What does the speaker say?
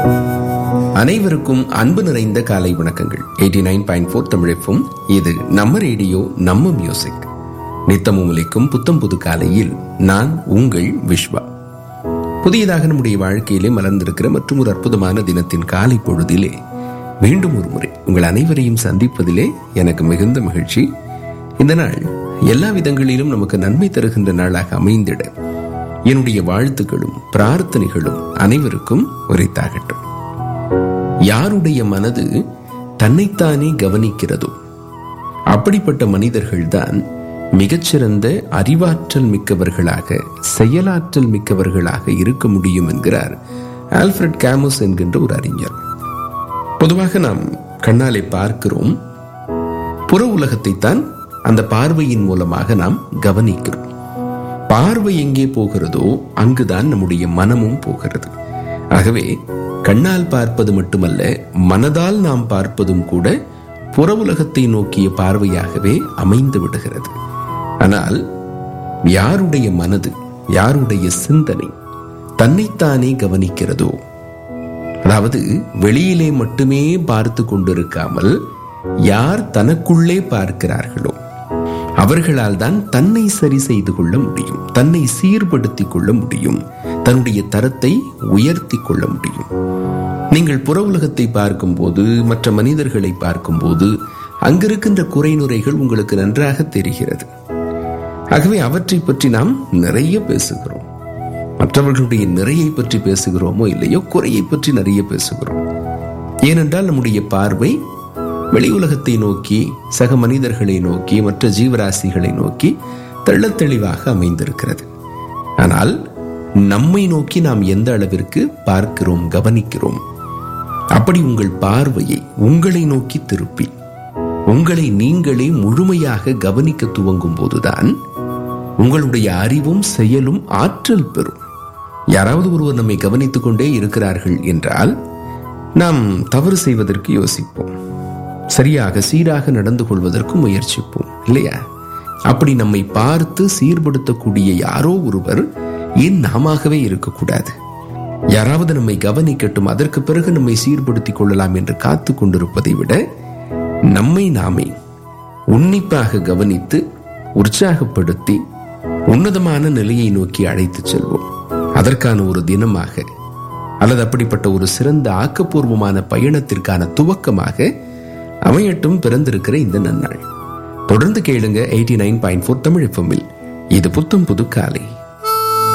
அனைவருக்கும் அன்பு நிறைந்த காலை வணக்கங்கள் எயிட்டி நைன் பாயிண்ட் ஃபோர் தமிழப்பும் இது நம்ம ரேடியோ நம்ம மியூசிக் நித்தமும் உலைக்கும் புத்தம் புது காலையில் நான் உங்கள் விஸ்வா புதியதாக நம்முடைய வாழ்க்கையிலே மலர்ந்திருக்கிற மற்றும் ஒரு அற்புதமான தினத்தின் காலை பொழுதிலே மீண்டும் ஒரு முறை உங்கள் அனைவரையும் சந்திப்பதிலே எனக்கு மிகுந்த மகிழ்ச்சி இந்த நாள் எல்லா விதங்களிலும் நமக்கு நன்மை தருகின்ற நாளாக அமைந்திட என்னுடைய வாழ்த்துக்களும் பிரார்த்தனைகளும் அனைவருக்கும் உரைத்தாகட்டும் யாருடைய மனது தன்னைத்தானே கவனிக்கிறதோ அப்படிப்பட்ட மனிதர்கள்தான் மிகச்சிறந்த அறிவாற்றல் மிக்கவர்களாக செயலாற்றல் மிக்கவர்களாக இருக்க முடியும் என்கிறார் ஆல்ஃபிரட் கேமஸ் என்கின்ற ஒரு அறிஞர் பொதுவாக நாம் கண்ணாலே பார்க்கிறோம் புற உலகத்தை தான் அந்த பார்வையின் மூலமாக நாம் கவனிக்கிறோம் பார்வை எங்கே போகிறதோ அங்குதான் நம்முடைய மனமும் போகிறது ஆகவே கண்ணால் பார்ப்பது மட்டுமல்ல மனதால் நாம் பார்ப்பதும் கூட புற உலகத்தை நோக்கிய பார்வையாகவே அமைந்து விடுகிறது ஆனால் யாருடைய மனது யாருடைய சிந்தனை தன்னைத்தானே கவனிக்கிறதோ அதாவது வெளியிலே மட்டுமே பார்த்து கொண்டிருக்காமல் யார் தனக்குள்ளே பார்க்கிறார்களோ அவர்களால் தான் தன்னை சரி செய்து கொள்ள முடியும் தன்னை சீர்படுத்திக் கொள்ள முடியும் தன்னுடைய தரத்தை உயர்த்தி கொள்ள முடியும் நீங்கள் புற உலகத்தை பார்க்கும்போது மற்ற மனிதர்களை பார்க்கும்போது அங்கிருக்கின்ற குறைநுறைகள் உங்களுக்கு நன்றாக தெரிகிறது ஆகவே அவற்றை பற்றி நாம் நிறைய பேசுகிறோம் மற்றவர்களுடைய நிறையை பற்றி பேசுகிறோமோ இல்லையோ குறையை பற்றி நிறைய பேசுகிறோம் ஏனென்றால் நம்முடைய பார்வை வெளி உலகத்தை நோக்கி சக மனிதர்களை நோக்கி மற்ற ஜீவராசிகளை நோக்கி தெள்ளத் தெளிவாக அமைந்திருக்கிறது ஆனால் நம்மை நோக்கி நாம் எந்த அளவிற்கு பார்க்கிறோம் கவனிக்கிறோம் அப்படி உங்கள் பார்வையை உங்களை நோக்கி திருப்பி உங்களை நீங்களே முழுமையாக கவனிக்க துவங்கும் போதுதான் உங்களுடைய அறிவும் செயலும் ஆற்றல் பெறும் யாராவது ஒருவர் நம்மை கவனித்துக் கொண்டே இருக்கிறார்கள் என்றால் நாம் தவறு செய்வதற்கு யோசிப்போம் சரியாக சீராக நடந்து கொள்வதற்கு முயற்சிப்போம் இல்லையா அப்படி நம்மை பார்த்து சீர்படுத்தக்கூடிய யாரோ ஒருவர் ஏன் நாமவே இருக்கக்கூடாது யாராவது நம்மை கவனிக்கட்டும் அதற்கு பிறகு நம்மை சீர்படுத்திக் கொள்ளலாம் என்று காத்து கொண்டிருப்பதை விட நம்மை நாமே உன்னிப்பாக கவனித்து உற்சாகப்படுத்தி உன்னதமான நிலையை நோக்கி அழைத்து செல்வோம் அதற்கான ஒரு தினமாக அல்லது அப்படிப்பட்ட ஒரு சிறந்த ஆக்கப்பூர்வமான பயணத்திற்கான துவக்கமாக அமையட்டும் பிறந்திருக்கிற இந்த நன்னாள் தொடர்ந்து கேளுங்க eighty nine point four Tamil எஃப்எம்மில் இது புத்தம் புது காலை